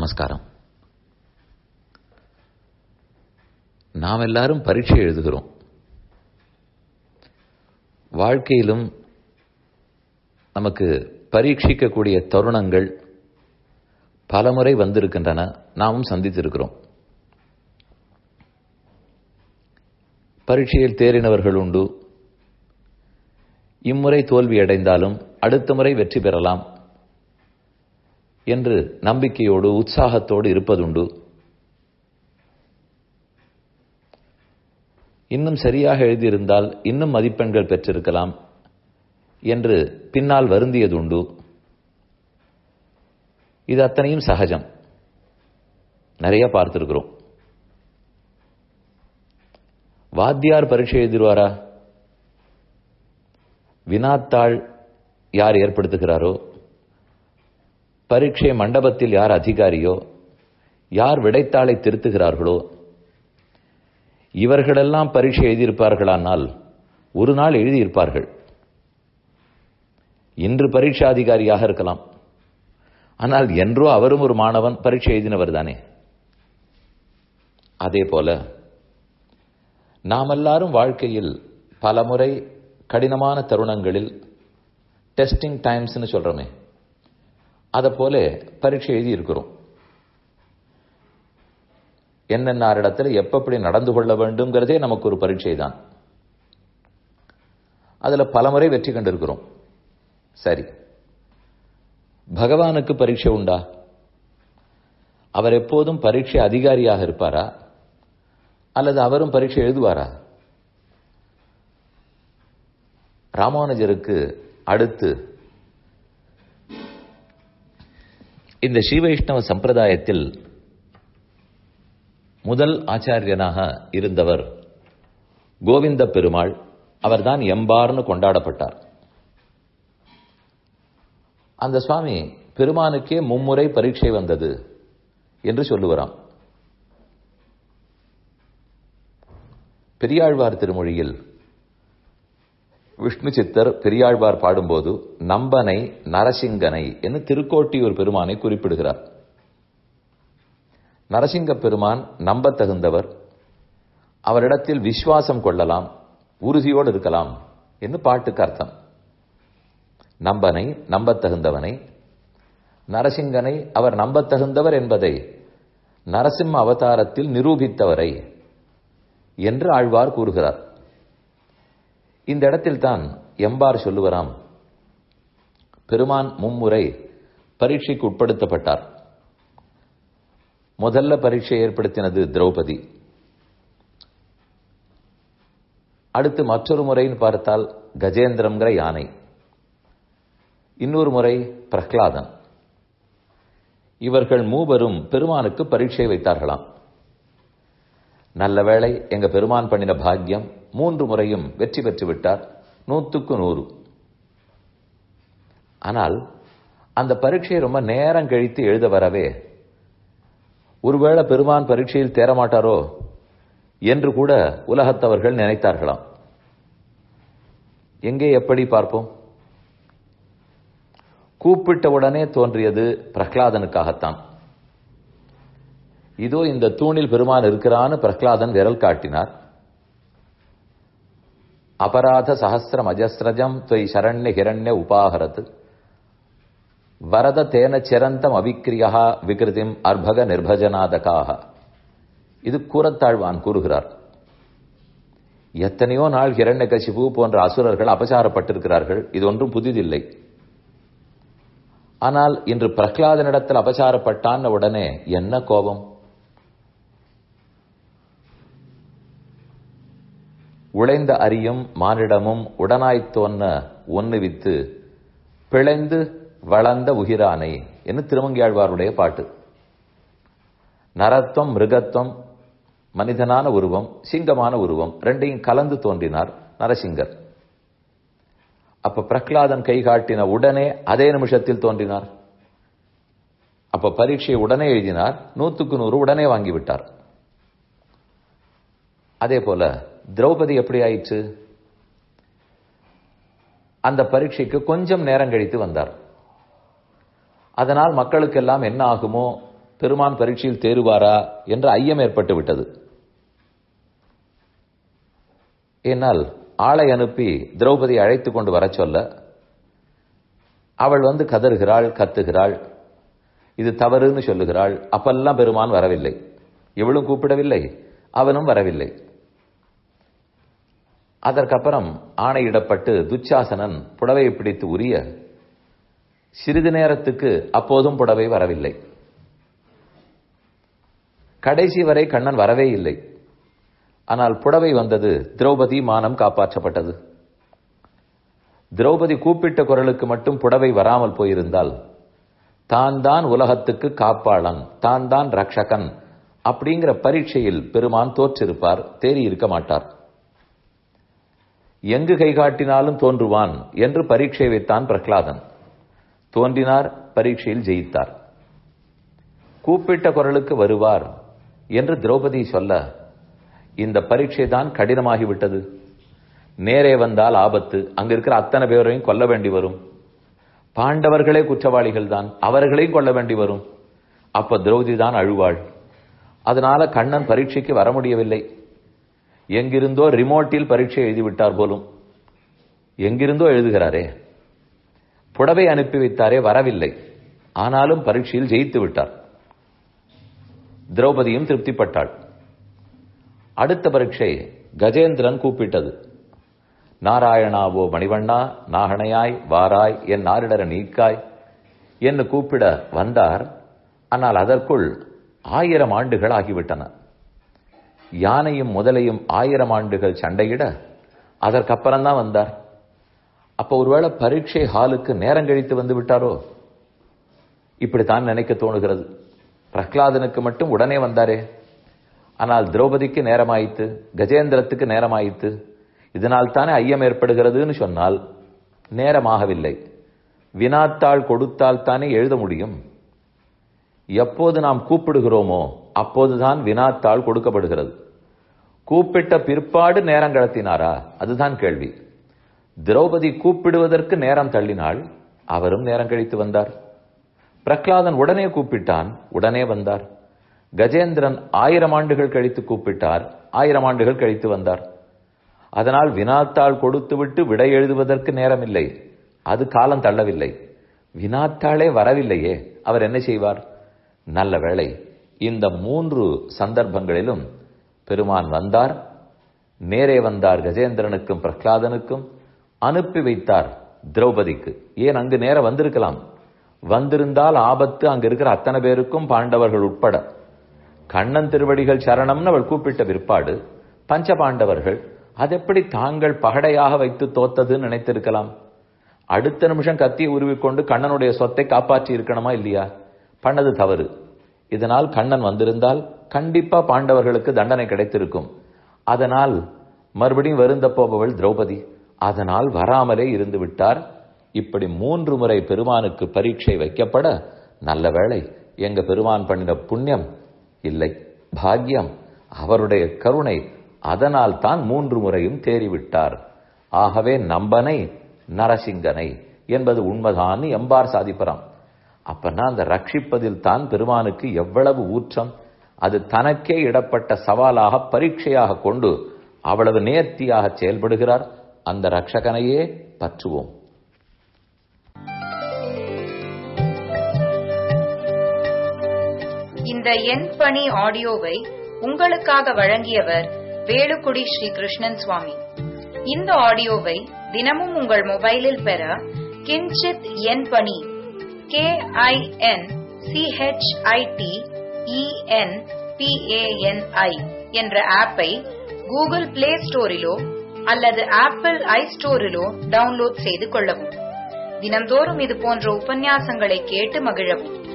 நமஸ்காரம் நாம் எல்லாரும் பரீட்சை எழுதுகிறோம் வாழ்க்கையிலும் நமக்கு பரீட்சிக்கக்கூடிய தருணங்கள் பலமுறை வந்திருக்கின்றன நாமும் சந்தித்திருக்கிறோம் பரீட்சையில் தேறினவர்கள் உண்டு இம்முறை தோல்வி அடைந்தாலும் அடுத்த முறை வெற்றி பெறலாம் என்று நம்பிக்கையோடு உற்சாகத்தோடு இருப்பதுண்டு இன்னும் சரியாக எழுதியிருந்தால் இன்னும் மதிப்பெண்கள் பெற்றிருக்கலாம் என்று பின்னால் வருந்தியதுண்டு இது அத்தனையும் சகஜம் நிறைய பார்த்திருக்கிறோம் வாத்தியார் பரீட்சை எழுதிடுவாரா வினாத்தாள் யார் ஏற்படுத்துகிறாரோ பரீட்சை மண்டபத்தில் யார் அதிகாரியோ யார் விடைத்தாளை திருத்துகிறார்களோ இவர்களெல்லாம் பரீட்சை எழுதியிருப்பார்களானால் ஒரு நாள் எழுதியிருப்பார்கள் இன்று பரீட்சா அதிகாரியாக இருக்கலாம் ஆனால் என்றோ அவரும் ஒரு மாணவன் பரீட்சை எழுதினவர் தானே அதே போல நாம் எல்லாரும் வாழ்க்கையில் பலமுறை கடினமான தருணங்களில் டெஸ்டிங் டைம்ஸ்னு சொல்றோமே அதை போல பரீட்சை எழுதி இருக்கிறோம் என்னென்ன இடத்துல எப்படி நடந்து கொள்ள வேண்டும்ங்கிறதே நமக்கு ஒரு பரீட்சை தான் அதுல பலமுறை வெற்றி கண்டிருக்கிறோம் சரி பகவானுக்கு பரீட்சை உண்டா அவர் எப்போதும் பரீட்சை அதிகாரியாக இருப்பாரா அல்லது அவரும் பரீட்சை எழுதுவாரா ராமானுஜருக்கு அடுத்து இந்த ஸ்ரீவைஷ்ணவ சம்பிரதாயத்தில் முதல் ஆச்சாரியனாக இருந்தவர் கோவிந்த பெருமாள் அவர்தான் எம்பார்னு கொண்டாடப்பட்டார் அந்த சுவாமி பெருமானுக்கே மும்முறை பரீட்சை வந்தது என்று சொல்லுவராம் பெரியாழ்வார் திருமொழியில் விஷ்ணு சித்தர் பெரியாழ்வார் பாடும்போது நம்பனை நரசிங்கனை என்று திருக்கோட்டியூர் பெருமானை குறிப்பிடுகிறார் நரசிங்க பெருமான் நம்பத்தகுந்தவர் அவரிடத்தில் விசுவாசம் கொள்ளலாம் உறுதியோடு இருக்கலாம் என்று பாட்டுக்கு அர்த்தம் நம்பனை நம்பத்தகுந்தவனை நரசிங்கனை அவர் நம்பத்தகுந்தவர் என்பதை நரசிம்ம அவதாரத்தில் நிரூபித்தவரை என்று ஆழ்வார் கூறுகிறார் இந்த இடத்தில் தான் எம்பார் சொல்லுவராம் பெருமான் மும்முறை பரீட்சைக்கு உட்படுத்தப்பட்டார் முதல்ல பரீட்சை ஏற்படுத்தினது திரௌபதி அடுத்து மற்றொரு முறைன்னு பார்த்தால் கஜேந்திரம்ங்கிற யானை இன்னொரு முறை பிரஹ்லாதன் இவர்கள் மூவரும் பெருமானுக்கு பரீட்சை வைத்தார்களாம் நல்ல வேளை எங்க பெருமான் பண்ணின பாக்கியம் மூன்று முறையும் வெற்றி பெற்று விட்டார் நூத்துக்கு நூறு ஆனால் அந்த பரீட்சையை ரொம்ப நேரம் கழித்து எழுத வரவே ஒருவேளை பெருமான் பரீட்சையில் தேரமாட்டாரோ என்று கூட உலகத்தவர்கள் நினைத்தார்களாம் எங்கே எப்படி பார்ப்போம் கூப்பிட்ட உடனே தோன்றியது பிரஹ்லாதனுக்காகத்தான் இதோ இந்த தூணில் பெருமான் இருக்கிறான்னு பிரஹ்லாதன் விரல் காட்டினார் அபராத சஹசிரம் அஜஸ்ரஜம் தொய் சரண்ய ஹிரண்ய உபாகரத் வரத தேன சிரந்தம் அவிக்கிரியா விகிருதிம் அர்பக நிர்பஜனாதகாக இது கூறத்தாழ்வான் கூறுகிறார் எத்தனையோ நாள் ஹிரண்ய கசிபு போன்ற அசுரர்கள் அபசாரப்பட்டிருக்கிறார்கள் இது ஒன்றும் புதிதில்லை ஆனால் இன்று பிரஹ்லாதனிடத்தில் அபசாரப்பட்டான் உடனே என்ன கோபம் உழைந்த அரியும் மானிடமும் உடனாய்த் தோன்ன ஒன்னுவித்து பிழைந்து வளர்ந்த உகிரானை என்று திருமங்கியாழ்வாருடைய பாட்டு நரத்துவம் மிருகத்துவம் மனிதனான உருவம் சிங்கமான உருவம் ரெண்டையும் கலந்து தோன்றினார் நரசிங்கர் அப்ப பிரகலாதன் கை காட்டின உடனே அதே நிமிஷத்தில் தோன்றினார் அப்ப பரீட்சையை உடனே எழுதினார் நூத்துக்கு நூறு உடனே வாங்கிவிட்டார் அதே போல திரௌபதி எப்படி ஆயிற்று அந்த பரீட்சைக்கு கொஞ்சம் நேரம் கழித்து வந்தார் அதனால் மக்களுக்கெல்லாம் என்ன ஆகுமோ பெருமான் பரீட்சையில் தேறுவாரா என்ற ஐயம் ஏற்பட்டு விட்டது என்னால் ஆளை அனுப்பி திரௌபதி அழைத்து கொண்டு வர சொல்ல அவள் வந்து கதறுகிறாள் கத்துகிறாள் இது தவறுன்னு சொல்லுகிறாள் அப்பெல்லாம் பெருமான் வரவில்லை இவளும் கூப்பிடவில்லை அவனும் வரவில்லை அதற்கப்புறம் ஆணையிடப்பட்டு துச்சாசனன் புடவையை பிடித்து உரிய சிறிது நேரத்துக்கு அப்போதும் புடவை வரவில்லை கடைசி வரை கண்ணன் வரவே இல்லை ஆனால் புடவை வந்தது திரௌபதி மானம் காப்பாற்றப்பட்டது திரௌபதி கூப்பிட்ட குரலுக்கு மட்டும் புடவை வராமல் போயிருந்தால் தான் தான் உலகத்துக்கு காப்பாளன் தான் தான் ரக்ஷகன் அப்படிங்கிற பரீட்சையில் பெருமான் தோற்றிருப்பார் தேறி இருக்க மாட்டார் எங்கு கை காட்டினாலும் தோன்றுவான் என்று பரீட்சை வைத்தான் பிரகலாதன் தோன்றினார் பரீட்சையில் ஜெயித்தார் கூப்பிட்ட குரலுக்கு வருவார் என்று திரௌபதி சொல்ல இந்த பரீட்சை தான் கடினமாகிவிட்டது நேரே வந்தால் ஆபத்து அங்க இருக்கிற அத்தனை பேரையும் கொல்ல வேண்டி வரும் பாண்டவர்களே குற்றவாளிகள் தான் அவர்களையும் கொல்ல வேண்டி வரும் அப்ப திரௌபதி தான் அழுவாள் அதனால கண்ணன் பரீட்சைக்கு வர முடியவில்லை எங்கிருந்தோ ரிமோட்டில் பரீட்சை எழுதிவிட்டார் போலும் எங்கிருந்தோ எழுதுகிறாரே புடவை அனுப்பி வைத்தாரே வரவில்லை ஆனாலும் பரீட்சையில் ஜெயித்து விட்டார் திரௌபதியும் திருப்திப்பட்டாள் அடுத்த பரீட்சை கஜேந்திரன் கூப்பிட்டது நாராயணாவோ மணிவண்ணா நாகணையாய் வாராய் என் நாரிடர நீக்காய் என்று கூப்பிட வந்தார் ஆனால் அதற்குள் ஆயிரம் ஆண்டுகள் ஆகிவிட்டன யானையும் முதலையும் ஆயிரம் ஆண்டுகள் சண்டையிட அதற்கப்புறம் தான் வந்தார் அப்போ ஒருவேளை பரீட்சை ஹாலுக்கு நேரம் கழித்து வந்து விட்டாரோ இப்படித்தான் நினைக்க தோணுகிறது பிரகலாதனுக்கு மட்டும் உடனே வந்தாரே ஆனால் திரௌபதிக்கு நேரமாயித்து கஜேந்திரத்துக்கு நேரமாயித்து இதனால் தானே ஐயம் ஏற்படுகிறதுன்னு சொன்னால் நேரமாகவில்லை வினாத்தாள் கொடுத்தால் தானே எழுத முடியும் எப்போது நாம் கூப்பிடுகிறோமோ அப்போதுதான் வினாத்தாள் கொடுக்கப்படுகிறது கூப்பிட்ட பிற்பாடு நேரம் கடத்தினாரா அதுதான் கேள்வி திரௌபதி கூப்பிடுவதற்கு நேரம் தள்ளினாள் அவரும் நேரம் கழித்து வந்தார் பிரகலாதன் உடனே கூப்பிட்டான் உடனே வந்தார் கஜேந்திரன் ஆயிரம் ஆண்டுகள் கழித்து கூப்பிட்டார் ஆயிரம் ஆண்டுகள் கழித்து வந்தார் அதனால் வினாத்தாள் கொடுத்துவிட்டு விடை எழுதுவதற்கு நேரமில்லை அது காலம் தள்ளவில்லை வினாத்தாளே வரவில்லையே அவர் என்ன செய்வார் நல்ல வேளை இந்த மூன்று சந்தர்ப்பங்களிலும் பெருமான் வந்தார் நேரே வந்தார் கஜேந்திரனுக்கும் பிரகலாதனுக்கும் அனுப்பி வைத்தார் திரௌபதிக்கு ஏன் அங்கு நேரம் வந்திருக்கலாம் வந்திருந்தால் ஆபத்து அங்க இருக்கிற அத்தனை பேருக்கும் பாண்டவர்கள் உட்பட கண்ணன் திருவடிகள் சரணம்னு அவள் கூப்பிட்ட பிற்பாடு பஞ்ச பாண்டவர்கள் அது எப்படி தாங்கள் பகடையாக வைத்து தோத்ததுன்னு நினைத்திருக்கலாம் அடுத்த நிமிஷம் கத்தியை உருவிக்கொண்டு கண்ணனுடைய சொத்தை காப்பாற்றி இருக்கணுமா இல்லையா பண்ணது தவறு இதனால் கண்ணன் வந்திருந்தால் கண்டிப்பா பாண்டவர்களுக்கு தண்டனை கிடைத்திருக்கும் அதனால் மறுபடியும் வருந்த போபவள் திரௌபதி அதனால் வராமலே இருந்து விட்டார் இப்படி மூன்று முறை பெருமானுக்கு பரீட்சை வைக்கப்பட நல்ல வேளை எங்க பெருமான் பண்ணின புண்ணியம் இல்லை பாக்கியம் அவருடைய கருணை அதனால் தான் மூன்று முறையும் தேறிவிட்டார் ஆகவே நம்பனை நரசிங்கனை என்பது உண்மைதான் எம்பார் சாதிப்பறான் அப்பனா அந்த ரட்சிப்பதில் தான் பெருமானுக்கு எவ்வளவு ஊற்றம் அது தனக்கே இடப்பட்ட சவாலாக பரீட்சையாக கொண்டு அவ்வளவு நேர்த்தியாக செயல்படுகிறார் அந்த ரட்சகனையே பற்றுவோம் இந்த எண் பணி ஆடியோவை உங்களுக்காக வழங்கியவர் வேலுக்குடி ஸ்ரீ கிருஷ்ணன் சுவாமி இந்த ஆடியோவை தினமும் உங்கள் மொபைலில் பெற கிஞ்சித் எண் பணி கே ஐ என் சிஹெச்ஐடி இஎன் பிஏஎன்ஐ என்ற ஆப்பை கூகுள் பிளே ஸ்டோரிலோ அல்லது ஆப்பிள் ஐ ஸ்டோரிலோ டவுன்லோட் செய்து கொள்ளவும் தினம்தோறும் இது போன்ற உபன்யாசங்களை கேட்டு மகிழவும்